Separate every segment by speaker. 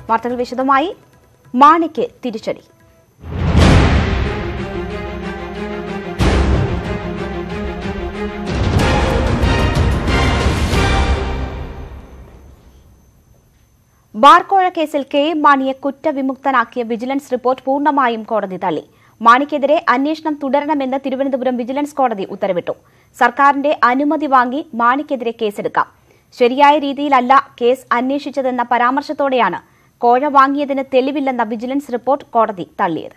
Speaker 1: വാർത്തകൾ വിശദമായി മാണിക്ക് തിരിച്ചടി ബാർക്കോഴ കേസിൽ കെ എം മാണിയെ കുറ്റവിമുക്തനാക്കിയ വിജിലൻസ് റിപ്പോർട്ട് പൂർണ്ണമായും കോടതി തള്ളി മാണിക്കെതിരെ അന്വേഷണം തുടരണമെന്ന് തിരുവനന്തപുരം വിജിലൻസ് കോടതി ഉത്തരവിട്ടു സർക്കാരിന്റെ അനുമതി വാങ്ങി മാണിക്കെതിരെ കേസെടുക്കാം ശരിയായ രീതിയിലല്ല കേസ് അന്വേഷിച്ചതെന്ന പരാമർശത്തോടെയാണ് കോഴ വാങ്ങിയതിന് തെളിവില്ലെന്ന വിജിലൻസ് റിപ്പോർട്ട് കോടതി തള്ളിയത്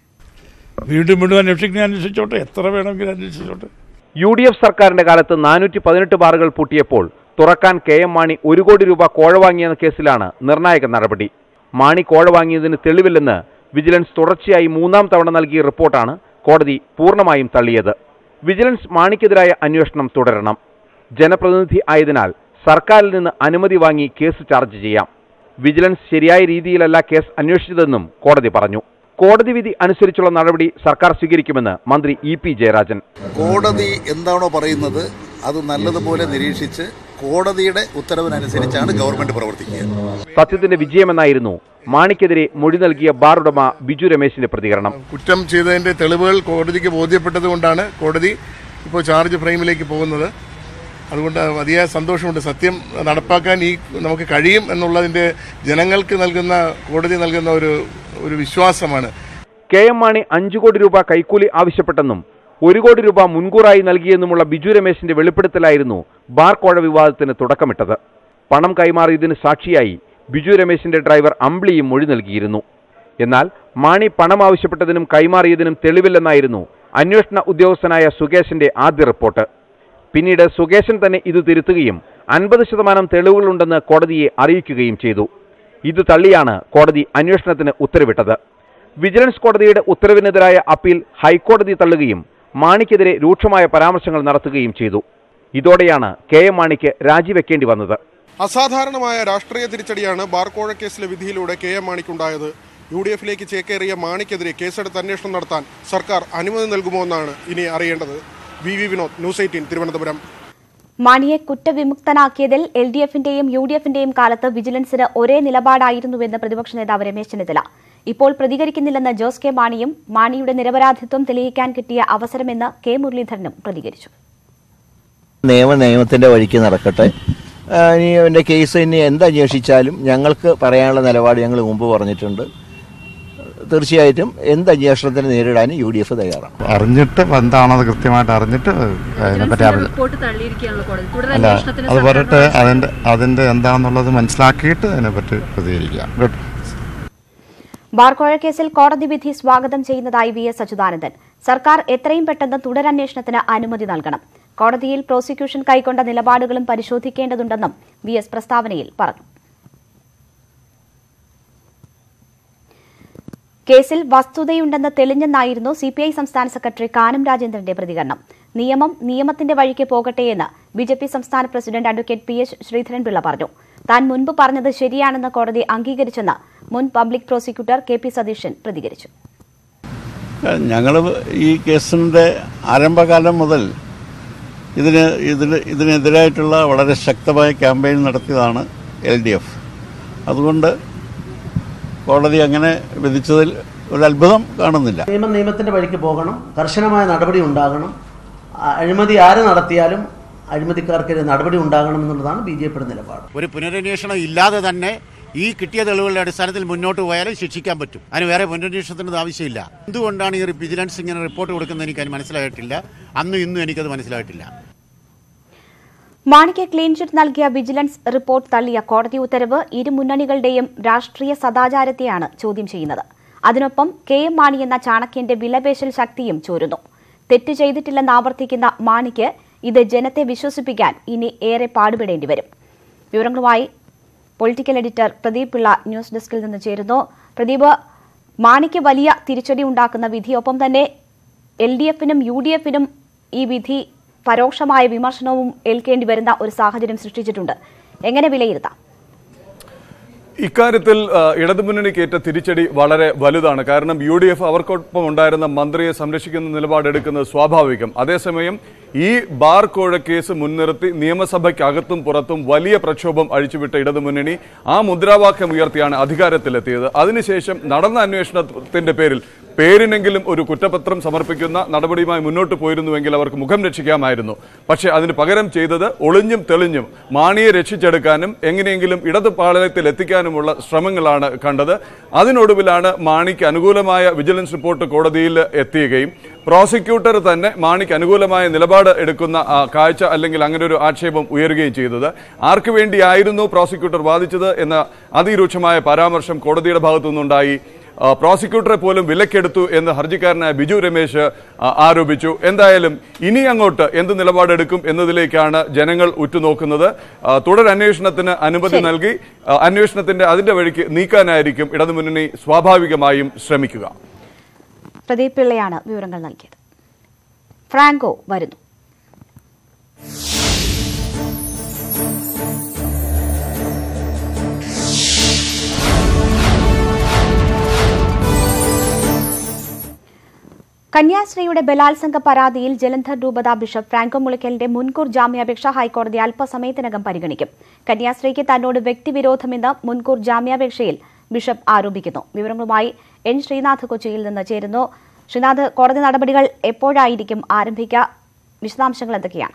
Speaker 2: വീണ്ടും വീണ്ടും അന്വേഷിക്കുന്ന അന്വേഷിച്ചോട്ടെ എത്ര വേണമെങ്കിലും അന്വേഷിച്ചോട്ടെ
Speaker 3: യു ഡി എഫ് സർക്കാരിന്റെ കാലത്ത് നാനൂറ്റി പതിനെട്ട് ബാറുകൾ പൂട്ടിയപ്പോൾ തുറക്കാൻ കെ എം മാണി ഒരു കോടി രൂപ കോഴ വാങ്ങിയെന്ന കേസിലാണ് നിർണായക നടപടി മാണി കോഴ വാങ്ങിയതിന് തെളിവില്ലെന്ന് വിജിലൻസ് തുടർച്ചയായി മൂന്നാം തവണ നൽകിയ റിപ്പോർട്ടാണ് കോടതി പൂർണ്ണമായും തള്ളിയത് വിജിലൻസ് മാണിക്കെതിരായ അന്വേഷണം തുടരണം ജനപ്രതിനിധി ആയതിനാൽ സർക്കാരിൽ നിന്ന് അനുമതി വാങ്ങി കേസ് ചാർജ് ചെയ്യാം വിജിലൻസ് ശരിയായ രീതിയിലല്ല കേസ് അന്വേഷിച്ചതെന്നും കോടതി പറഞ്ഞു കോടതി വിധി അനുസരിച്ചുള്ള നടപടി സർക്കാർ സ്വീകരിക്കുമെന്ന് മന്ത്രി ഇ പി ജയരാജൻ
Speaker 4: കോടതി എന്താണോ പറയുന്നത് അത് നല്ലതുപോലെ നിരീക്ഷിച്ച് കോടതിയുടെ ഉത്തരവിനനുസരിച്ചാണ് ഗവൺമെന്റ് പ്രവർത്തിക്കുക
Speaker 3: സത്യത്തിന്റെ വിജയമെന്നായിരുന്നു മാണിക്കെതിരെ മൊഴി നൽകിയ ബാർ ഉടമ ബിജു രമേശിന്റെ പ്രതികരണം
Speaker 5: കുറ്റം ചെയ്തതിന്റെ തെളിവുകൾ കോടതിക്ക് ബോധ്യപ്പെട്ടത് കൊണ്ടാണ് കോടതി ഇപ്പോൾ ചാർജ് ഫ്രെയിമിലേക്ക് പോകുന്നത് അതുകൊണ്ട് അതിയായ സന്തോഷമുണ്ട് സത്യം നടപ്പാക്കാൻ ഈ നമുക്ക് കഴിയും എന്നുള്ളതിന്റെ ജനങ്ങൾക്ക് നൽകുന്ന കോടതി നൽകുന്ന ഒരു ഒരു വിശ്വാസമാണ്
Speaker 3: കെ എം മാണി അഞ്ചു കോടി രൂപ കൈക്കൂലി ആവശ്യപ്പെട്ടെന്നും ഒരു കോടി രൂപ മുൻകൂറായി നൽകിയെന്നുമുള്ള ബിജു രമേശിന്റെ വെളിപ്പെടുത്തലായിരുന്നു ബാർ കോഴ വിവാദത്തിന് തുടക്കമിട്ടത് പണം കൈമാറിയതിന് സാക്ഷിയായി ബിജു രമേശിന്റെ ഡ്രൈവർ അമ്പിളിയും മൊഴി നൽകിയിരുന്നു എന്നാൽ മാണി പണം ആവശ്യപ്പെട്ടതിനും കൈമാറിയതിനും തെളിവില്ലെന്നായിരുന്നു അന്വേഷണ ഉദ്യോഗസ്ഥനായ സുകേശന്റെ ആദ്യ റിപ്പോർട്ട് പിന്നീട് സുകേശൻ തന്നെ ഇത് തിരുത്തുകയും അൻപത് ശതമാനം തെളിവുകളുണ്ടെന്ന് കോടതിയെ അറിയിക്കുകയും ചെയ്തു ഇത് തള്ളിയാണ് കോടതി അന്വേഷണത്തിന് ഉത്തരവിട്ടത് വിജിലൻസ് കോടതിയുടെ ഉത്തരവിനെതിരായ അപ്പീൽ ഹൈക്കോടതി തള്ളുകയും മാണിക്കെതിരെ രൂക്ഷമായ പരാമർശങ്ങൾ നടത്തുകയും ചെയ്തു ഇതോടെയാണ് കെ എം മാണിക്ക് രാജിവെക്കേണ്ടി വന്നത്
Speaker 6: അസാധാരണമായ രാഷ്ട്രീയ തിരിച്ചടിയാണ് ബാർക്കോഴ കേസിലെ വിധിയിലൂടെ കെ എം മാണിക്കുണ്ടായത് യു ഡി എഫിലേക്ക് ചേക്കേറിയ മാണിക്കെതിരെ കേസെടുത്ത് അന്വേഷണം നടത്താൻ സർക്കാർ അനുമതി നൽകുമോ എന്നാണ് ഇനി അറിയേണ്ടത് V V Vinod news eighteen Thiruvananthapuram
Speaker 1: മാണിയെ കുറ്റവിമുക്തനാക്കിയതിൽ എൽ ഡി എഫിന്റെയും യു ഡി എഫിന്റെയും കാലത്ത് വിജിലൻസിന് ഒരേ നിലപാടായിരുന്നുവെന്ന് പ്രതിപക്ഷ നേതാവ് രമേശ് ചെന്നിത്തല ഇപ്പോൾ പ്രതികരിക്കുന്നില്ലെന്ന് ജോസ് കെ മാണിയും മാണിയുടെ നിരപരാധിത്വം തെളിയിക്കാൻ കിട്ടിയ അവസരമെന്ന് കെ മുരളീധരനും പ്രതികരിച്ചു
Speaker 7: നിയമ നിയമത്തിന്റെ വഴിക്ക് നടക്കട്ടെ ആ, ഇനി എൻ്റെ കേസ് ഇനി എന്തന്വേഷിച്ചാലും ഞങ്ങൾക്ക് പറയാനുള്ള നിലപാട് ഞങ്ങൾ മുമ്പ് പറഞ്ഞിട്ടുണ്ട് തീർച്ചയായിട്ടും എന്ത് അന്വേഷണത്തിന് നേരിടാനും യു ഡി എഫ് തയ്യാറാണ്
Speaker 8: അറിഞ്ഞിട്ട് എന്താണത് കൃത്യമായിട്ട് അറിഞ്ഞിട്ട് അതിനെപ്പറ്റി അറിയില്ല
Speaker 9: റിപ്പോർട്ട് തള്ളിയിരിക്കുകയാണല്ലോ കോടതി തുടർ
Speaker 8: അല്ല
Speaker 9: അന്വേഷണത്തിന്
Speaker 8: അത്
Speaker 9: സർക്കാർ
Speaker 8: പറഞ്ഞിട്ട് അതിന്റെ അതിന്റെ എന്താണെന്നുള്ളത് മനസ്സിലാക്കിയിട്ട് അതിനെപ്പറ്റി പ്രതികരിക്കാം ഗുഡ്
Speaker 1: ബാർക്കോഴ കേസിൽ കോടതി വിധി സ്വാഗതം ചെയ്യുന്നതായി വി എസ് അച്യുതാനന്ദൻ സർക്കാർ എത്രയും പെട്ടെന്ന് തുടരന്വേഷണത്തിന് അനുമതി നൽകണം കോടതിയിൽ പ്രോസിക്യൂഷൻ കൈക്കൊണ്ട നിലപാടുകളും പരിശോധിക്കേണ്ടതുണ്ടെന്നും വി എസ് പ്രസ്താവനയിൽ പറഞ്ഞു കേസിൽ വസ്തുതയുണ്ടെന്ന് തെളിഞ്ഞെന്നായിരുന്നു സിപിഐ സംസ്ഥാന സെക്രട്ടറി കാനം രാജേന്ദ്രന്റെ പ്രതികരണം നിയമം നിയമത്തിന്റെ വഴിക്ക് പോകട്ടെയെന്ന് ബി ജെ പി സംസ്ഥാന president advocate P H Sreedharan Pillai പറഞ്ഞു താൻ മുൻപ് പറഞ്ഞത് ശരിയാണെന്ന് കോടതി അംഗീകരിച്ചെന്ന് മുൻ public prosecutor K P Satheesan പ്രതികരിച്ചു
Speaker 10: ഞങ്ങൾ ഈ കേസിൻ്റെ ആരംഭകാലം മുതൽ ഇതിന് ഇതിന് ഇതിനെതിരായിട്ടുള്ള വളരെ ശക്തമായ ക്യാമ്പയിൻ നടത്തിയതാണ് എൽ ഡി എഫ് അതുകൊണ്ട് കോടതി അങ്ങനെ വിധിച്ചതിൽ ഒരു അത്ഭുതം കാണുന്നില്ല
Speaker 11: നിയമം നിയമത്തിന്റെ വഴിക്ക് പോകണം കർശനമായ നടപടി ഉണ്ടാകണം ആ, അഴിമതി ആര് നടത്തിയാലും അഴിമതിക്കാർക്കെതിരെ നടപടി ഉണ്ടാകണം എന്നുള്ളതാണ് ബി ജെ പിയുടെ നിലപാട്
Speaker 12: ഒരു പുനരന്വേഷണം ഇല്ലാതെ തന്നെ ഈ കിട്ടിയ തെളിവുകളുടെ അടിസ്ഥാനത്തിൽ മുന്നോട്ട് പോയാലും ശിക്ഷിക്കാൻ പറ്റും അതിന് വേറെ പുനരന്വേഷണത്തിൻ്റെ ആവശ്യമില്ല എന്തുകൊണ്ടാണ് ഈ വിജിലൻസ് ഇങ്ങനെ റിപ്പോർട്ട് കൊടുക്കുന്നത് എനിക്ക് അതിന് മനസ്സിലായിട്ടില്ല അന്നും ഇന്നും എനിക്കത് മനസ്സിലായിട്ടില്ല
Speaker 1: മാണിക്ക് ക്ലീൻ ചിറ്റ് നൽകിയ വിജിലൻസ് റിപ്പോർട്ട് തള്ളിയ കോടതി ഉത്തരവ് ഇരു മുന്നണികളുടെയും രാഷ്ട്രീയ സദാചാരത്തെയാണ് ചോദ്യം ചെയ്യുന്നത് അതിനൊപ്പം കെ എം മാണി എന്ന ചാണക്യന്റെ വിലപേശൽ ശക്തിയും ചോരുന്നു തെറ്റ് ചെയ്തിട്ടില്ലെന്ന് ആവർത്തിക്കുന്ന മാണിക്ക് ഇത് ജനത്തെ വിശ്വസിപ്പിക്കാൻ ഇനി ഏറെ പാടുപെടേണ്ടി വരും വിവരങ്ങളുമായി political editor Pradeep Pillai news ഡെസ്കിൽ നിന്ന് ചേരുന്നു പ്രദീപ് മാണിക്ക് വലിയ തിരിച്ചടി ഉണ്ടാക്കുന്ന വിധി ഒപ്പം തന്നെ എൽ ഡി എഫിനും യു ഡി എഫിനും ഈ വിധി പരോക്ഷമായ വിമർശനവും ഏൽക്കേണ്ടി വരുന്ന ഒരു സാഹചര്യം സൃഷ്ടിച്ചിട്ടുണ്ട് എങ്ങനെ വിലയിരുത്താം
Speaker 9: ഇക്കാര്യത്തിൽ ആ, ഇടതുമുന്നണിക്കേറ്റ തിരിച്ചടി വളരെ വലുതാണ് കാരണം യു ഡി എഫ് അവർക്കൊപ്പം ഉണ്ടായിരുന്ന മന്ത്രിയെ സംരക്ഷിക്കുന്ന നിലപാടെടുക്കുന്നത് സ്വാഭാവികം അതേസമയം ഈ ബാർ കോഴ കേസ് മുൻനിർത്തി നിയമസഭയ്ക്കകത്തും പുറത്തും വലിയ പ്രക്ഷോഭം അഴിച്ചുവിട്ട ഇടതുമുന്നണി ആ മുദ്രാവാക്യം ഉയർത്തിയാണ് അധികാരത്തിലെത്തിയത് അതിനുശേഷം നടന്ന അന്വേഷണത്തിന്റെ പേരിൽ പേരിനെങ്കിലും ഒരു കുറ്റപത്രം സമർപ്പിക്കുന്ന നടപടിയുമായി മുന്നോട്ട് പോയിരുന്നുവെങ്കിൽ അവർക്ക് മുഖം രക്ഷിക്കാമായിരുന്നു പക്ഷേ അതിന് പകരം ചെയ്തത് ഒളിഞ്ഞും തെളിഞ്ഞും മാണിയെ രക്ഷിച്ചെടുക്കാനും എങ്ങനെയെങ്കിലും ഇടത് പാളയത്തിൽ എത്തിക്കാനുമുള്ള ശ്രമങ്ങളാണ് കണ്ടത് അതിനൊടുവിലാണ് മാണിക്ക് അനുകൂലമായ വിജിലൻസ് റിപ്പോർട്ട് കോടതിയിൽ എത്തുകയും പ്രോസിക്യൂട്ടർ തന്നെ മാണിക്ക് അനുകൂലമായ നിലപാട് എടുക്കുന്ന ആ, കാഴ്ച അല്ലെങ്കിൽ അങ്ങനെ ഒരു ആക്ഷേപം ഉയരുകയും ചെയ്തത് ആർക്കു വേണ്ടിയായിരുന്നു പ്രോസിക്യൂട്ടർ വാദിച്ചത് എന്ന അതിരൂക്ഷമായ പരാമർശം കോടതിയുടെ ഭാഗത്തു നിന്നുണ്ടായി ആ, പ്രോസിക്യൂട്ടറെ പോലും വിലക്കെടുത്തു എന്ന് ഹർജിക്കാരനായ ബിജു രമേശ് ആ, ആരോപിച്ചു എന്തായാലും ഇനി അങ്ങോട്ട് എന്ത് നിലപാടെടുക്കും എന്നതിലേക്കാണ് ജനങ്ങൾ ഉറ്റുനോക്കുന്നത് ആ, തുടരന്വേഷണത്തിന് അനുമതി നൽകി ആ, അന്വേഷണത്തിന്റെ അതിന്റെ വഴിക്ക് നീക്കാനായിരിക്കും ഇടതുമുന്നണി സ്വാഭാവികമായും ശ്രമിക്കുക
Speaker 1: പ്രദീപ് പിള്ളയാണ് വിവരങ്ങൾ നൽകിയത് ഫ്രാങ്കോ വരുന്നു കന്യാസ്ത്രീയുടെ ബലാത്സംഗ പരാതിയിൽ ജലന്ധർ രൂപത ബിഷപ്പ് ഫ്രാങ്കോ മുളയ്ക്കലിന്റെ മുൻകൂർ ജാമ്യാപേക്ഷ ഹൈക്കോടതി അല്പസമയത്തിനകം പരിഗണിക്കും കന്യാസ്ത്രീക്ക് തന്നോട് വ്യക്തിവിരോധമെന്ന് മുൻകൂർ ജാമ്യാപേക്ഷയിൽ ബിഷപ്പ് ആരോപിക്കുന്നു വിവരങ്ങളുമായി എൻ ശ്രീനാഥ് കൊച്ചിയിൽ നിന്ന് ചേരുന്നു ശ്രീനാഥ് കോടതി നടപടികൾ എപ്പോഴായിരിക്കും ആരംഭിക്കുക വിശദാംശങ്ങൾ എന്തൊക്കെയാണ്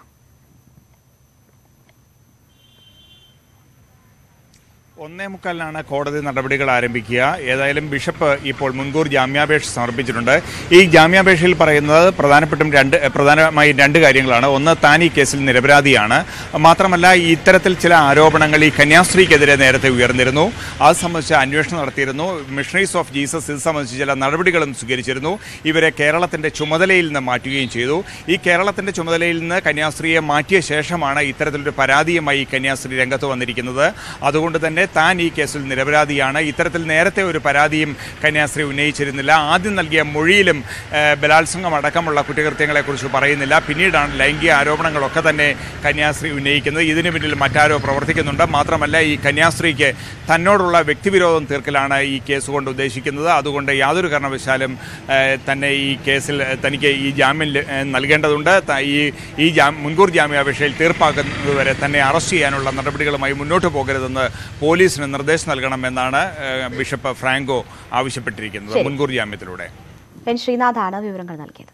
Speaker 13: ഒന്നേ മുക്കാലിനാണ് കോടതി നടപടികൾ ആരംഭിക്കുക ഏതായാലും ബിഷപ്പ് ഇപ്പോൾ മുൻകൂർ ജാമ്യാപേക്ഷ സമർപ്പിച്ചിട്ടുണ്ട് ഈ ജാമ്യാപേക്ഷയിൽ പറയുന്നത് പ്രധാനപ്പെട്ടും രണ്ട് പ്രധാനമായും രണ്ട് കാര്യങ്ങളാണ് ഒന്ന് താൻ ഈ കേസിൽ നിരപരാധിയാണ് മാത്രമല്ല ഈ ഇത്തരത്തിൽ ചില ആരോപണങ്ങൾ ഈ കന്യാസ്ത്രീക്കെതിരെ നേരത്തെ ഉയർന്നിരുന്നു അത് സംബന്ധിച്ച് അന്വേഷണം നടത്തിയിരുന്നു മിഷണറീസ് ഓഫ് ജീസസ് ഇത് സംബന്ധിച്ച് ചില നടപടികളും സ്വീകരിച്ചിരുന്നു ഇവരെ കേരളത്തിന്റെ ചുമതലയിൽ നിന്ന് മാറ്റുകയും ചെയ്തു ഈ കേരളത്തിന്റെ ചുമതലയിൽ നിന്ന് കന്യാസ്ത്രീയെ മാറ്റിയ ശേഷമാണ് ഇത്തരത്തിലൊരു പരാതിയുമായി ഈ കന്യാസ്ത്രീ രംഗത്ത് വന്നിരിക്കുന്നത് അതുകൊണ്ട് തന്നെ താൻ ഈ കേസിൽ നിരപരാധിയാണ് ഇത്തരത്തിൽ നേരത്തെ ഒരു പരാതിയും കന്യാസ്ത്രീ ഉന്നയിച്ചിരുന്നില്ല ആദ്യം നൽകിയ മൊഴിയിലും ഏഹ്, ബലാത്സംഗം അടക്കമുള്ള കുറ്റകൃത്യങ്ങളെക്കുറിച്ച് പറയുന്നില്ല പിന്നീടാണ് ലൈംഗിക ആരോപണങ്ങളൊക്കെ തന്നെ കന്യാസ്ത്രീ ഉന്നയിക്കുന്നത് ഇതിനു പിന്നിൽ മറ്റാരോ പ്രവർത്തിക്കുന്നുണ്ട് മാത്രമല്ല ഈ കന്യാസ്ത്രീക്ക് തന്നോടുള്ള വ്യക്തിവിരോധം തീർക്കലാണ് ഈ കേസ് കൊണ്ട് ഉദ്ദേശിക്കുന്നത് അതുകൊണ്ട് യാതൊരു കാരണവശാലും ഏഹ്, തന്നെ ഈ കേസിൽ ഏഹ്, തനിക്ക് ഈ ജാമ്യം ല- ഏഹ്, നൽകേണ്ടതുണ്ട് ത- ഈ ഈ ജാ മുൻകൂർ ജാമ്യാപേക്ഷയിൽ തീർപ്പാക്കുന്നതുവരെ തന്നെ അറസ്റ്റ് ചെയ്യാനുള്ള നടപടികളുമായി മുന്നോട്ട് പോകരുതെന്ന് പോലീസിന് നിർദ്ദേശം നൽകണമെന്നാണ് ഏഹ്, ബിഷപ്പ് ഫ്രാങ്കോ ആവശ്യപ്പെട്ടിരിക്കുന്നത്
Speaker 1: ശരി.
Speaker 13: മുൻകൂർ ജാമ്യത്തിലൂടെ
Speaker 1: എൻ ശ്രീനാഥാണ് വിവരങ്ങൾ നൽകിയത്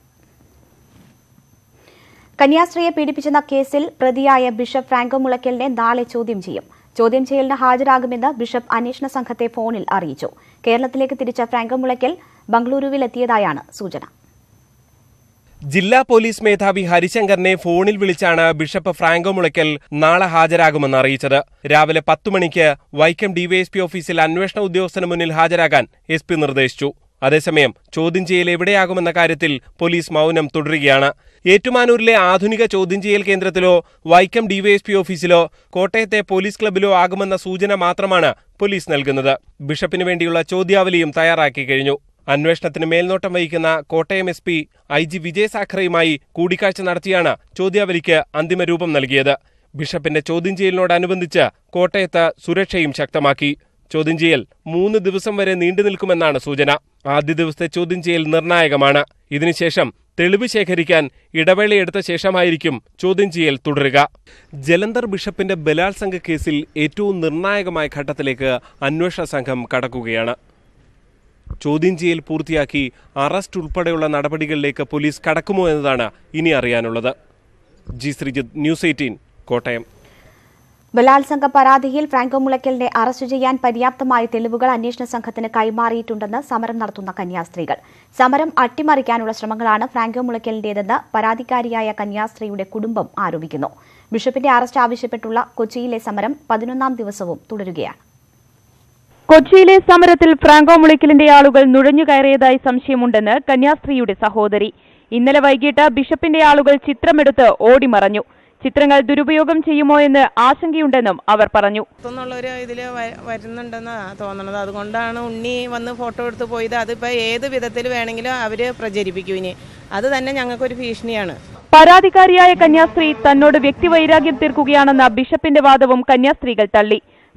Speaker 1: കന്യാസ്ത്രീയെ പീഡിപ്പിച്ചെന്ന കേസിൽ പ്രതിയായ ബിഷപ്പ് ഫ്രാങ്കോ മുളയ്ക്കലിനെ നാളെ ചോദ്യം ചെയ്യും ചോദ്യം ചെയ്യലിന് ഹാജരാകുമെന്ന് ബിഷപ്പ് അന്വേഷണ സംഘത്തെ ഫോണിൽ അറിയിച്ചു കേരളത്തിലേക്ക് തിരിച്ച ഫ്രാങ്കോ മുളയ്ക്കൽ ബംഗളൂരുവിലെത്തിയതായാണ് സൂചന
Speaker 14: ജില്ലാ പോലീസ് മേധാവി ഹരിശങ്കറിനെ ഫോണിൽ വിളിച്ചാണ് ബിഷപ്പ് ഫ്രാങ്കോ മുളയ്ക്കൽ നാളെ ഹാജരാകുമെന്ന് അറിയിച്ചത് രാവിലെ പത്തു മണിക്ക് വൈക്കം ഡിവൈഎസ്പി ഓഫീസിൽ അന്വേഷണ ഉദ്യോഗസ്ഥന് മുന്നിൽ ഹാജരാകാൻ എസ് പി നിർദ്ദേശിച്ചു അതേസമയം ചോദ്യം ചെയ്യൽ എവിടെയാകുമെന്ന കാര്യത്തിൽ പോലീസ് മൗനം തുടരുകയാണ് ഏറ്റുമാനൂരിലെ ആധുനിക ചോദ്യം ചെയ്യൽ കേന്ദ്രത്തിലോ വൈക്കം ഡിവൈഎസ്പി ഓഫീസിലോ കോട്ടയത്തെ പോലീസ് ക്ലബിലോ ആകുമെന്ന സൂചന മാത്രമാണ് പോലീസ് നൽകുന്നത് ബിഷപ്പിന് വേണ്ടിയുള്ള ചോദ്യാവലിയും തയ്യാറാക്കി കഴിഞ്ഞു അന്വേഷണത്തിന് മേൽനോട്ടം വഹിക്കുന്ന Kottayam S P I G Vijay സാഖറെയുമായി കൂടിക്കാഴ്ച നടത്തിയാണ് ചോദ്യാവലിക്ക് അന്തിമ രൂപം നൽകിയത് ബിഷപ്പിന്റെ ചോദ്യം ചെയ്യലിനോടനുബന്ധിച്ച് കോട്ടയത്ത് സുരക്ഷയും ശക്തമാക്കി ചോദ്യം ചെയ്യൽ മൂന്ന് ദിവസം വരെ നീണ്ടു നിൽക്കുമെന്നാണ് സൂചന ആദ്യ ദിവസത്തെ ചോദ്യം ചെയ്യൽ നിർണായകമാണ് ഇതിനുശേഷം തെളിവ് ശേഖരിക്കാൻ ഇടവേളയെടുത്ത ശേഷമായിരിക്കും ചോദ്യം ചെയ്യൽ തുടരുക ജലന്ധർ ബിഷപ്പിന്റെ ബലാത്സംഗ കേസിൽ ഏറ്റവും നിർണായകമായ ഘട്ടത്തിലേക്ക് അന്വേഷണ സംഘം കടക്കുകയാണ് ചോദ്യം ചെയ്യൽ പൂർത്തിയാക്കി അറസ്റ്റ് ഉൾപ്പെടെയുള്ള നടപടികളിലേക്ക് പോലീസ് കടക്കുമോ എന്നതാണ് ഇനി അറിയാനുള്ളത് G Sreejith news eighteen Kottayam
Speaker 1: ബലാത്സംഗ പരാതിയിൽ ഫ്രാങ്കോ മുളയ്ക്കലിനെ അറസ്റ്റ് ചെയ്യാൻ പര്യാപ്തമായ തെളിവുകൾ അന്വേഷണ സംഘത്തിന് കൈമാറിയിട്ടുണ്ടെന്ന് സമരം നടത്തുന്ന കന്യാസ്ത്രീകൾ സമരം അട്ടിമറിക്കാനുള്ള ശ്രമങ്ങളാണ് ഫ്രാങ്കോ മുളയ്ക്കലിന്റേതെന്ന് പരാതിക്കാരിയായ കന്യാസ്ത്രീയുടെ കുടുംബം ആരോപിക്കുന്നു ബിഷപ്പിന്റെ അറസ്റ്റ് ആവശ്യപ്പെട്ടുള്ള കൊച്ചിയിലെ സമരം പതിനൊന്നാം ദിവസവും തുടരുകയാണ്
Speaker 15: കൊച്ചിയിലെ സമരത്തിൽ ഫ്രാങ്കോ മുളിക്കലിന്റെ ആളുകൾ നുഴഞ്ഞുകയറിയതായി സംശയമുണ്ടെന്ന് കന്യാസ്ത്രീയുടെ സഹോദരി ഇന്നലെ വൈകിട്ട് ബിഷപ്പിന്റെ ആളുകൾ ചിത്രമെടുത്ത് ഓടിമറഞ്ഞു ചിത്രങ്ങൾ ദുരുപയോഗം ചെയ്യുമോ എന്ന് ആശങ്കയുണ്ടെന്നും അവർ പറഞ്ഞു
Speaker 16: പുറത്തുനിന്നുള്ളൊരു ഇതിൽ വരുന്നുണ്ടെന്നാണ് തോന്നണത് അതുകൊണ്ടാണ് ഉണ്ണി വന്ന് ഫോട്ടോ എടുത്ത് പോയത് അതിപ്പോൾ ഏത് വിധത്തിൽ വേണമെങ്കിലും അവർ പ്രചരിപ്പിക്കും ഇനി അത് തന്നെ ഞങ്ങൾക്കൊരു ഭീഷണിയാണ്
Speaker 15: പരാതിക്കാരിയായ കന്യാസ്ത്രീ തന്നോട് വ്യക്തിവൈരാഗ്യം തീർക്കുകയാണെന്ന ബിഷപ്പിന്റെ വാദവും കന്യാസ്ത്രീകൾ തള്ളി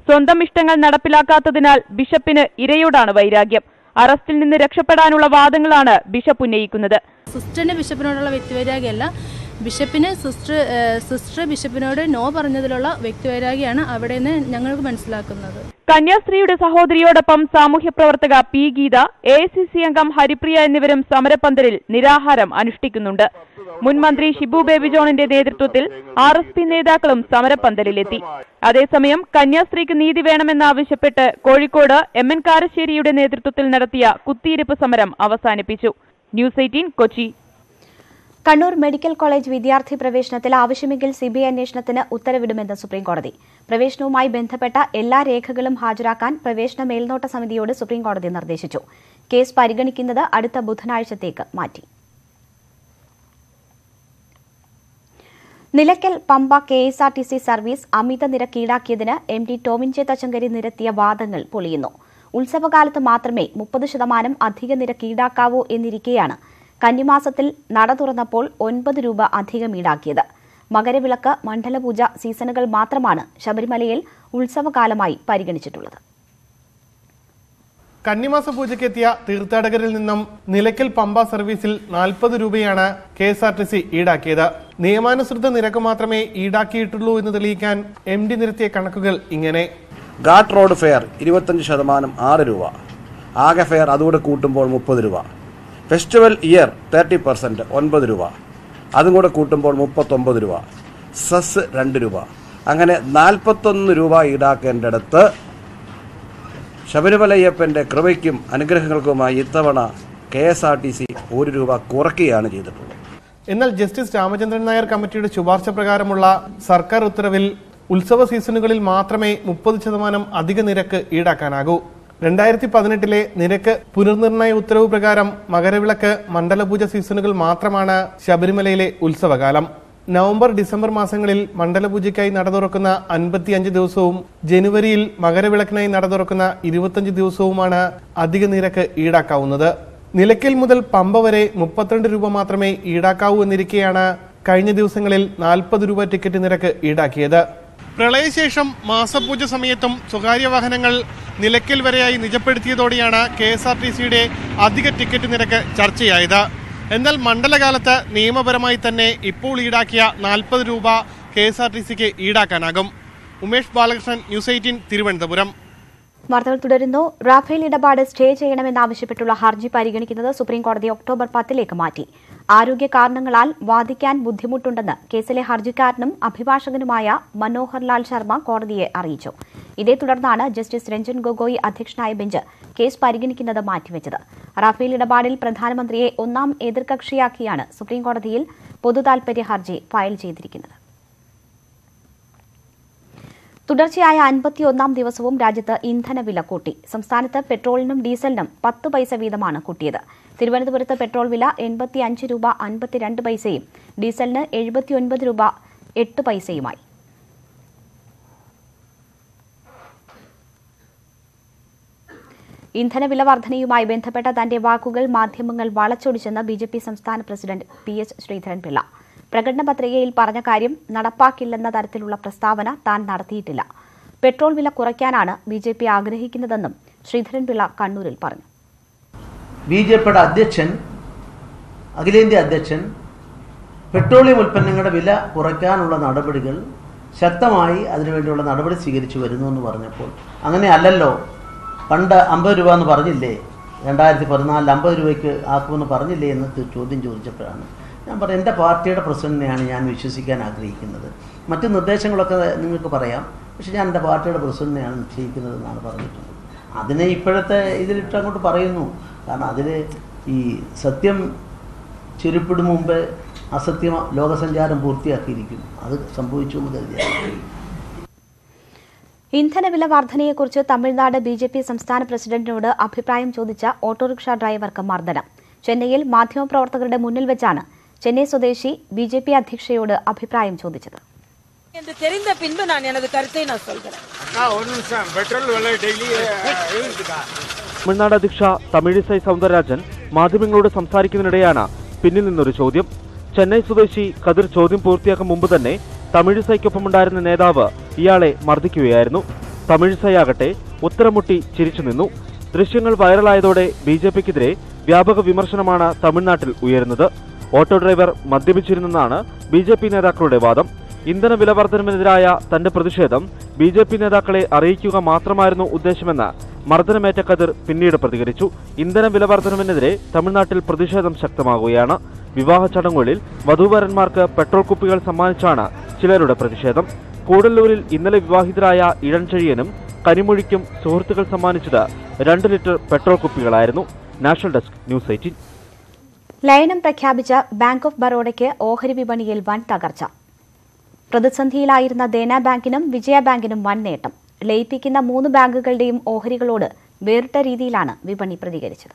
Speaker 15: സ്വന്തം ഇഷ്ടങ്ങൾ നടപ്പിലാക്കാത്തതിനാൽ ബിഷപ്പിന് ഇരയോടാണ് വൈരാഗ്യം അറസ്റ്റിൽ നിന്ന് രക്ഷപ്പെടാനുള്ള വാദങ്ങളാണ് ബിഷപ്പ് ഉന്നയിക്കുന്നത്
Speaker 17: സിസ്റ്ററിന് ബിഷപ്പിനോടുള്ള വ്യക്തിവൈരാഗ്യമല്ല ബിഷപ്പിന് സിസ്റ്റർ ഏഹ് സിസ്റ്റർ ബിഷപ്പിനോട് നോ പറഞ്ഞതിലുള്ള വ്യക്തിവൈരാഗ്യമാണ് അവിടെ നിന്ന് ഞങ്ങൾക്ക് മനസ്സിലാക്കുന്നത്
Speaker 15: കന്യാസ്ത്രീയുടെ സഹോദരിയോടൊപ്പം സാമൂഹ്യ പ്രവർത്തക P Geetha A I C C അംഗം ഹരിപ്രിയ എന്നിവരും സമരപ്പന്തലിൽ നിരാഹാരം അനുഷ്ഠിക്കുന്നുണ്ട് മുൻ മന്ത്രി ഷിബു ബേബി ജോണിന്റെ നേതൃത്വത്തിൽ ആർ എസ് പി നേതാക്കളും സമരപ്പന്തലിലെത്തി അതേസമയം കന്യാസ്ത്രീക്ക് നീതി വേണമെന്നാവശ്യപ്പെട്ട് കോഴിക്കോട് എം എൻ കാരശ്ശേരിയുടെ നേതൃത്വത്തിൽ നടത്തിയ കുത്തിയിരിപ്പ് സമരം അവസാനിപ്പിച്ചു news eighteen Kochi
Speaker 1: Kannur medical college വിദ്യാർത്ഥി പ്രവേശനത്തിൽ ആവശ്യമെങ്കിൽ സിബിഐ അന്വേഷണത്തിന് ഉത്തരവിടുമെന്ന് സുപ്രീംകോടതി പ്രവേശനവുമായി ബന്ധപ്പെട്ട എല്ലാ രേഖകളും ഹാജരാക്കാൻ പ്രവേശന മേൽനോട്ട സമിതിയോട് സുപ്രീംകോടതി നിർദ്ദേശിച്ചു കേസ് പരിഗണിക്കുന്നത് അടുത്ത ബുധനാഴ്ചത്തേക്ക് മാറ്റി Nilakkal Pamba K S R T C service അമിത നിരക്ക് ഈടാക്കിയതിന് M D Tomin J Thachankary നിരത്തിയ വാദങ്ങൾ പൊളിയുന്നു ഉത്സവകാലത്ത് മാത്രമേ മുപ്പത് ശതമാനം അധിക നിരക്ക് ഈടാക്കാവൂ എന്നിരിക്കെയാണ് കന്നിമാസത്തിൽ നട തുറന്നപ്പോൾ ഒൻപത് രൂപ അധികം ഈടാക്കിയത് മകരവിളക്ക് മണ്ഡലപൂജ സീസണുകൾ മാത്രമാണ് ശബരിമലയിൽ ഉത്സവകാലമായി പരിഗണിച്ചിട്ടുള്ളത്
Speaker 18: കന്നിമാസ പൂജയ്ക്കെത്തിയ തീർത്ഥാടകരിൽ നിന്നും നിലയ്ക്കൽ പമ്പ സർവീസിൽ നാൽപ്പത് രൂപയാണ് K S R T C ഈടാക്കിയത് നിയമാനുസൃത നിരക്ക് മാത്രമേ ഈടാക്കിയിട്ടുള്ളൂ എന്ന് തെളിയിക്കാൻ എം ഡി നിരത്തിയ കണക്കുകൾ ഇങ്ങനെ
Speaker 19: ഗാട്ട് റോഡ് ഫെയർ ഇരുപത്തഞ്ച് ശതമാനം ആറ് രൂപ ആകെ ഫെയർ അതുകൂടെ കൂട്ടുമ്പോൾ മുപ്പത് രൂപ ഫെസ്റ്റിവൽ ഇയർ തേർട്ടി പെർസെൻറ്റ് ഒൻപത് രൂപ അതും കൂടെ കൂട്ടുമ്പോൾ മുപ്പത്തൊമ്പത് രൂപ സെസ് രണ്ട് രൂപ അങ്ങനെ നാൽപ്പത്തൊന്ന് രൂപ ഈടാക്കേണ്ടടുത്ത് ശബരിമലയ്യപ്പൻ്റെ കൃപയ്ക്കും അനുഗ്രഹങ്ങൾക്കുമായി ഇത്തവണ K S R T C ഒരു രൂപ കുറയ്ക്കുകയാണ് ചെയ്തിട്ടുള്ളത്
Speaker 18: എന്നാൽ ജസ്റ്റിസ് രാമചന്ദ്രൻ നായർ കമ്മിറ്റിയുടെ ശുപാർശ പ്രകാരമുള്ള സർക്കാർ ഉത്തരവിൽ ഉത്സവ സീസണുകളിൽ മാത്രമേ മുപ്പത് ശതമാനം അധിക നിരക്ക് ഈടാക്കാനാകൂ രണ്ടായിരത്തി പതിനെട്ടിലെ നിരക്ക് പുനർനിർണയ ഉത്തരവ് പ്രകാരം മകരവിളക്ക് മണ്ഡലപൂജ സീസണുകൾ മാത്രമാണ് ശബരിമലയിലെ ഉത്സവകാലം നവംബർ ഡിസംബർ മാസങ്ങളിൽ മണ്ഡലപൂജയ്ക്കായി നട തുറക്കുന്ന അൻപത്തിയഞ്ച് ദിവസവും ജനുവരിയിൽ മകരവിളക്കിനായി നട തുറക്കുന്ന ഇരുപത്തഞ്ച് ദിവസവുമാണ് അധിക നിരക്ക് ഈടാക്കാവുന്നത് നിലയ്ക്കൽ മുതൽ പമ്പ വരെ മുപ്പത്തിരണ്ട് രൂപ മാത്രമേ ഈടാക്കാവൂ എന്നിരിക്കെയാണ് കഴിഞ്ഞ ദിവസങ്ങളിൽ നാൽപ്പത് രൂപ ടിക്കറ്റ് നിരക്ക് ഈടാക്കിയത് പ്രളയശേഷം മാസപൂജ സമയത്തും സ്വകാര്യ വാഹനങ്ങൾ നിലയ്ക്കൽ വരെയായി നിജപ്പെടുത്തിയതോടെയാണ് കെ എസ് ആർ ടി സിയുടെ അധിക ടിക്കറ്റ് നിരക്ക് ചർച്ചയായത് എന്നാൽ മണ്ഡലകാലത്ത് നിയമപരമായി തന്നെ ഇപ്പോൾ ഈടാക്കിയ നാൽപ്പത് രൂപ കെ എസ് ആർ ടി സിക്ക് ഈടാക്കാനാകും ഉമേഷ് ബാലകൃഷ്ണൻ ന്യൂസ് എയ്റ്റീൻ തിരുവനന്തപുരം
Speaker 1: വാർത്തകൾ തുടരുന്നു റാഫേൽ ഇടപാട് സ്റ്റേ ചെയ്യണമെന്നാവശ്യപ്പെട്ടുള്ള ഹർജി പരിഗണിക്കുന്നത് സുപ്രീംകോടതി ഒക്ടോബർ പത്തിലേക്ക് മാറ്റി ആരോഗ്യ കാരണങ്ങളാൽ വാദിക്കാൻ ബുദ്ധിമുട്ടുണ്ടെന്ന് കേസിലെ ഹർജിക്കാരനും അഭിഭാഷകനുമായ മനോഹർ ലാൽ ശർമ്മ കോടതിയെ അറിയിച്ചു ഇതേ തുടർന്നാണ് ജസ്റ്റിസ് രഞ്ജൻ ഗൊഗോയ് അധ്യക്ഷനായ ബെഞ്ച് കേസ് പരിഗണിക്കുന്നത് മാറ്റിവെച്ചത് റാഫേൽ ഇടപാടിൽ പ്രധാനമന്ത്രിയെ ഒന്നാം എതിർകക്ഷിയാക്കിയാണ് സുപ്രീംകോടതിയിൽ പൊതുതാൽപര്യ ഹർജി ഫയൽ ചെയ്തിരിക്കുന്നത് തുടർച്ചയായ അൻപത്തിയൊന്നാം ദിവസവും രാജ്യത്ത് ഇന്ധനവില കൂട്ടി സംസ്ഥാനത്ത് പെട്രോളിനും ഡീസലിനും പത്ത് പൈസ വീതമാണ് കൂട്ടിയത് തിരുവനന്തപുരത്ത് പെട്രോൾ വില എൺപത്തിയഞ്ച് രൂപ അൻപത്തിരണ്ട് പൈസയും ഡീസലിന് എഴുപത്തിയൊൻപത് രൂപ എട്ട് പൈസയുമായി ഇന്ധനവില വർധനയുമായി ബന്ധപ്പെട്ട തന്റെ വാക്കുകൾ മാധ്യമങ്ങൾ വളച്ചൊടിച്ചെന്ന് ബി ജെ പി സംസ്ഥാന പ്രസിഡന്റ് പി എസ് ശ്രീധരൻപിള്ള പ്രകടന പത്രികയിൽ പറഞ്ഞ കാര്യം നടപ്പാക്കില്ലെന്ന തരത്തിലുള്ള പ്രസ്താവന താൻ നടത്തിയിട്ടില്ല പെട്രോൾ വില കുറയ്ക്കാനാണ് ബി ജെ പി ആഗ്രഹിക്കുന്നതെന്നും ശ്രീധരൻപിള്ള കണ്ണൂരിൽ പറഞ്ഞു
Speaker 11: ബി ജെ പിയുടെ അധ്യക്ഷൻ അഖിലേന്ത്യാ അധ്യക്ഷൻ പെട്രോളിയം ഉൽപ്പന്നങ്ങളുടെ വില കുറയ്ക്കാനുള്ള നടപടികൾ ശക്തമായി അതിനുവേണ്ടിയുള്ള നടപടി സ്വീകരിച്ചു വരുന്നു എന്ന് പറഞ്ഞപ്പോൾ അങ്ങനെ അല്ലല്ലോ പണ്ട് അമ്പത് രൂപ എന്ന് പറഞ്ഞില്ലേ രണ്ടായിരത്തി പതിനാലിൽ അമ്പത് രൂപയ്ക്ക് ആക്കുമെന്ന് പറഞ്ഞില്ലേ എന്ന് തി- ചോദ്യം ചോദിച്ചപ്പോഴാണ് ഞാൻ പറഞ്ഞു എൻ്റെ പാർട്ടിയുടെ പ്രസിഡന്റിനെയാണ് ഞാൻ വിശ്വസിക്കാൻ ആഗ്രഹിക്കുന്നത് മറ്റ് നിർദ്ദേശങ്ങളൊക്കെ നിങ്ങൾക്ക് പറയാം പക്ഷെ ഞാൻ എൻ്റെ പാർട്ടിയുടെ പ്രസിഡന്റിനെയാണ് നിശ്ചയിക്കുന്നത് എന്നാണ് പറഞ്ഞിട്ടുള്ളത് അതിനെ ഇപ്പോഴത്തെ ഇതിലിട്ട് അങ്ങോട്ട് പറയുന്നു കാരണം അതിൽ ഈ സത്യം ചുരുപ്പിടും മുമ്പ് അസത്യം ലോകസഞ്ചാരം പൂർത്തിയാക്കിയിരിക്കും അത് സംഭവിച്ചു എന്ന് കരുതിയാണ്
Speaker 1: ഇന്ധനവില വർധനയെക്കുറിച്ച് തമിഴ്നാട് ബി ജെ പി സംസ്ഥാന പ്രസിഡന്റിനോട് അഭിപ്രായം ചോദിച്ച ഓട്ടോറിക്ഷ ഡ്രൈവർക്ക് മർദ്ദനം ചെന്നൈയിൽ മാധ്യമപ്രവർത്തകരുടെ മുന്നിൽ വെച്ചാണ് ചെന്നൈ സ്വദേശി ബി ജെ പി അധ്യക്ഷയോട് അഭിപ്രായം ചോദിച്ചത്
Speaker 20: என்று தெரிந்த பின்பு நான் எனது கருத்தை நான் சொல்கிறேன்
Speaker 21: ஒரு நிமிஷம் பெட்ரோல் விலை டெய்லி ஏறிட்டுக்கா
Speaker 22: തമിഴ്നാട് അധ്യക്ഷ തമിഴിസൈ സൗന്ദരരാജൻ മാധ്യമങ്ങളോട് സംസാരിക്കുന്നതിനിടെയാണ് പിന്നിൽ നിന്നൊരു ചോദ്യം ചെന്നൈ സ്വദേശി കതിർ ചോദ്യം പൂർത്തിയാക്കും മുമ്പ് തന്നെ തമിഴിസൈക്കൊപ്പമുണ്ടായിരുന്ന നേതാവ് ഇയാളെ മർദ്ദിക്കുകയായിരുന്നു തമിഴിസയാകട്ടെ ഉത്തരമുട്ടി ചിരിച്ചു നിന്നു ദൃശ്യങ്ങൾ വൈറലായതോടെ ബി ജെ പിക്കെതിരെ വ്യാപക വിമർശനമാണ് തമിഴ്നാട്ടിൽ ഉയരുന്നത് ഓട്ടോ ഡ്രൈവർ മദ്യപിച്ചിരുന്നെന്നാണ് ബി ജെ പി നേതാക്കളുടെ വാദം ഇന്ധന വില വർധനവിനെതിരായ തന്റെ പ്രതിഷേധം ബി ജെ പി നേതാക്കളെ അറിയിക്കുക മാത്രമായിരുന്നു ഉദ്ദേശമെന്ന് മർദ്ദനമേറ്റ കതിർ പിന്നീട് പ്രതികരിച്ചു ഇന്ധന വില വർധനവിനെതിരെ തമിഴ്നാട്ടിൽ പ്രതിഷേധം ശക്തമാകുകയാണ് വിവാഹ ചടങ്ങുകളിൽ വധൂവരന്മാർക്ക് പെട്രോൾ കുപ്പികൾ സമ്മാനിച്ചാണ് ചിലരുടെ പ്രതിഷേധം കൂടല്ലൂരിൽ ഇന്നലെ വിവാഹിതരായ ഇടൻചെഴിയനും കനിമൊഴിക്കും സുഹൃത്തുക്കൾ സമ്മാനിച്ചത് രണ്ട് ലിറ്റർ പെട്രോൾ കുപ്പികളായിരുന്നു നാഷണൽ ഡെസ്ക് ന്യൂസ് എയ്റ്റീൻ
Speaker 1: ലയനം പ്രഖ്യാപിച്ച ബാങ്ക് ഓഫ് ബറോഡയ്ക്ക് ഓഹരി വിപണിയിൽ വൻ തകർച്ച പ്രതിസന്ധിയിലായിരുന്ന ദേന ബാങ്കിനും വിജയ ബാങ്കിനും വൻ നേട്ടം ലയിപ്പിക്കുന്ന മൂന്ന് ബാങ്കുകളുടെയും ഓഹരികളോട് വേറിട്ട രീതിയിലാണ് വിപണി പ്രതികരിച്ചത്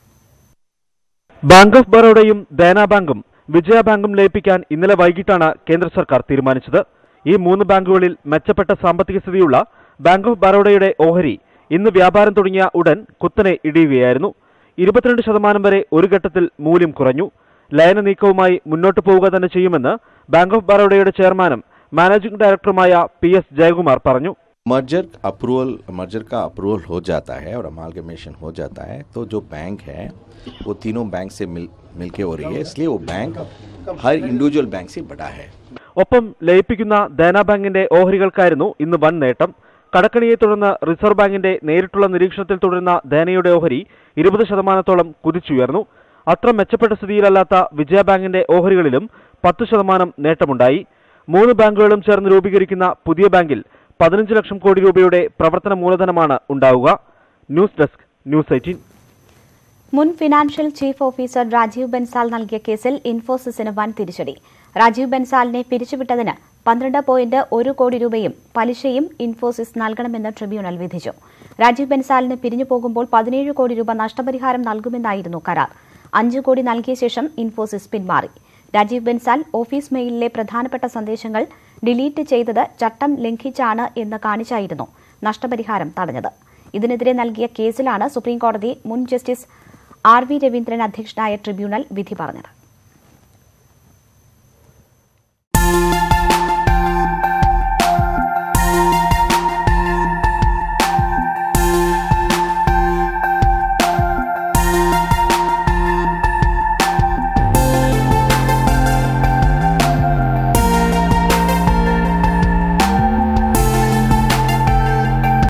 Speaker 22: ബാങ്ക് ഓഫ് ബറോഡയും ദേന ബാങ്കും വിജയ ബാങ്കും ലയിപ്പിക്കാൻ ഇന്നലെ വൈകിട്ടാണ് കേന്ദ്ര സർക്കാർ തീരുമാനിച്ചത് ഈ മൂന്ന് ബാങ്കുകളിൽ മെച്ചപ്പെട്ട സാമ്പത്തിക സ്ഥിതിയുള്ള ബാങ്ക് ഓഫ് ബറോഡയുടെ ഓഹരി ഇന്ന് വ്യാപാരം തുടങ്ങിയ ഉടൻ കുത്തനെ ഇടിയുകയായിരുന്നു ഇരുപത്തിരണ്ട് ശതമാനം വരെ ഒരു ഘട്ടത്തിൽ മൂല്യം കുറഞ്ഞു ലയന നീക്കവുമായി മുന്നോട്ട് പോവുക തന്നെ ചെയ്യുമെന്ന് ബാങ്ക് ഓഫ് ബറോഡയുടെ ചെയർമാനും മാനേജിംഗ് ഡയറക്ടറുമായ പി എസ് ജയകുമാർ പറഞ്ഞു
Speaker 2: मर्जर अप्रूवल मर्जर का अप्रूवल हो जाता है और अमालगमेशन हो जाता है तो जो बैंक है वो तीनों बैंक से मिल मिलके हो रही है इसलिए वो बैंक हर इंडिविजुअल बैंक से बड़ा है
Speaker 22: ഒപ്പം ലയിപ്പിക്കുന്ന ദേന ബാങ്കിന്റെ ഓഹരികൾക്കായിരുന്നു ഇന്ന് വൻ നേട്ടം കടക്കണിയെ തുടർന്ന് റിസർവ് ബാങ്കിന്റെ നേരിട്ടുള്ള നിരീക്ഷണത്തിൽ തുടരുന്ന ദേനയുടെ ഓഹരി ഇരുപത് ശതമാനത്തോളം കുതിച്ചുയർന്നു അത്ര മെച്ചപ്പെട്ട സ്ഥിതിയിലല്ലാത്ത വിജയ ബാങ്കിന്റെ ഓഹരികളിലും പത്ത് ശതമാനം നേട്ടമുണ്ടായി മൂന്ന് ബാങ്കുകളും ചേർന്ന് രൂപീകരിക്കുന്ന പുതിയ ബാങ്കിൽ പതിനഞ്ച് ലക്ഷം കോടി രൂപയുടെ പ്രവർത്തന മൂലധനമാണ് ഉണ്ടാവുക ന്യൂസ് ഡെസ്ക് ന്യൂസ് എയ്റ്റീൻ
Speaker 1: മുൻ financial chief officer Rajeev Bansal നൽകിയ കേസിൽ ഇൻഫോസിസിന് വൻ തിരിച്ചടി രാജീവ് ബൻസാലിനെ പിരിച്ചുവിട്ടതിന് പന്ത്രണ്ട് പോയിന്റ് ഒരു കോടി രൂപയും പലിശയും ഇൻഫോസിസ് നൽകണമെന്ന് ട്രിബ്യൂണൽ വിധിച്ചു രാജീവ് ബൻസാലിന് പിരിഞ്ഞു പോകുമ്പോൾ പതിനേഴ് കോടി രൂപ നഷ്ടപരിഹാരം നൽകുമെന്നായിരുന്നു കരാർ അഞ്ച് കോടി നൽകിയ ശേഷം ഇൻഫോസിസ് പിന്മാറി രാജീവ് ബൻസാൽ ഓഫീസ് മെയിലിലെ പ്രധാനപ്പെട്ട സന്ദേശങ്ങൾ ഡിലീറ്റ് ചെയ്തത് ചട്ടം ലംഘിച്ചാണ് എന്ന് കാണിച്ചായിരുന്നു നഷ്ടപരിഹാരം തടഞ്ഞത് ഇതിനെതിരെ നൽകിയ കേസിലാണ് സുപ്രീംകോടതി മുൻ ജസ്റ്റിസ് ആർ വി രവീന്ദ്രൻ അധ്യക്ഷനായ ട്രിബ്യൂണൽ വിധി പറഞ്ഞത്